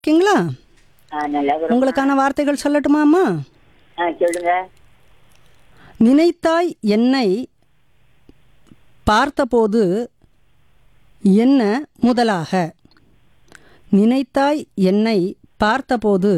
இருக்கீங்களா ஆ நல்லா இருக்கிறோம் உங்களுக்கான வார்த்தைகள் சொல்லட்டுமா அம்மா ஆ சொல்லுங்க நினைத்தாய் என்னை பார்த்தபோது என்ன முதலாக நினைத்தாய் என்னை பார்த்தபோது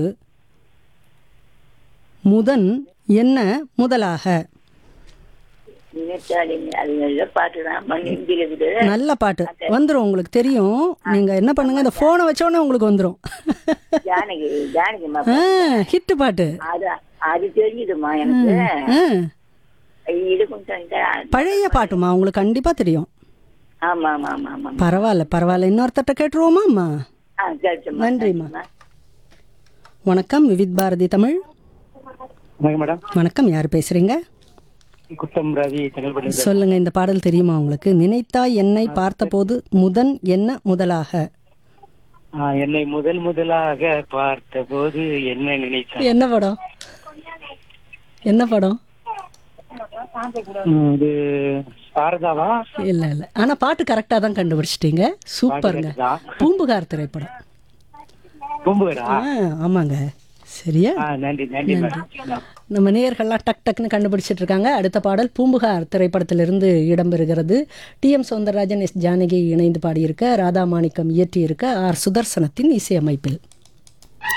முதன் என்ன முதலாக நினைச்சாலே அது நல்ல பாட்டு தான் மண் ஹிந்தி இருக்குது நல்ல பாட்டு வந்துடும் உங்களுக்கு தெரியும் நீங்கள் என்ன பண்ணுங்க இந்த ஃபோனை வச்சோடனே உங்களுக்கு வந்துடும் ஜானகி ஜானகிம்மா ஆ ஹிட்டு பாட்டு அது அது தெரியுதுமா எனக்கு ஆ இது கொஞ்சம் இந்த- பழைய பாட்டுமா உங்களுக்கு கண்டிப்பாக தெரியும் ஆமா ஆமா ஆமா ஆமா பரவாயில்ல பரவாயில்ல இன்னொருத்தட்ட கேட்டுருவோமா அம்மா ஆ கேட்டுமா நன்றிம்மா. வணக்கம் விவித் பாரதி தமிழ் வணக்கம் மேடம் வணக்கம் யார் பேசுறீங்க குட்டம் ரவி செங்கல்பட்டு சொல்லுங்க இந்த பாடல் தெரியுமா உங்களுக்கு நினைத்தாய் என்னை பார்த்தபோது முதன் என்ன முதலாக ஆ, என்னை முதல் முதலாக பார்த்த போது என்ன நினைத்தேன் என்ன படம் என்ன படம் ம், இது சாரதாவா இல்ல இல்ல ஆனா பாட்டு கரெக்டா தான் கண்டுபிடிச்சிட்டீங்க சூப்பருங்க பாட்டு correct பூம்புகார் திரைப்படம் பூம்புகரா ஆ ஆமாங்க சரியா ஆ நன்றி நன்றி மேடம் நம்ம நேயர்கள்லாம் டக் டக்னு கண்டுபிடிச்சிட்டு இருக்காங்க அடுத்த பாடல் பூம்புகார் திரைப்படத்திலிருந்து இடம்பெறுகிறது T M Soundararajan S Janaki இணைந்து பாடியிருக்க ராதா மாணிக்கம் இயற்றியிருக்க ஆர் சுதர்சனத்தின் இசையமைப்பில்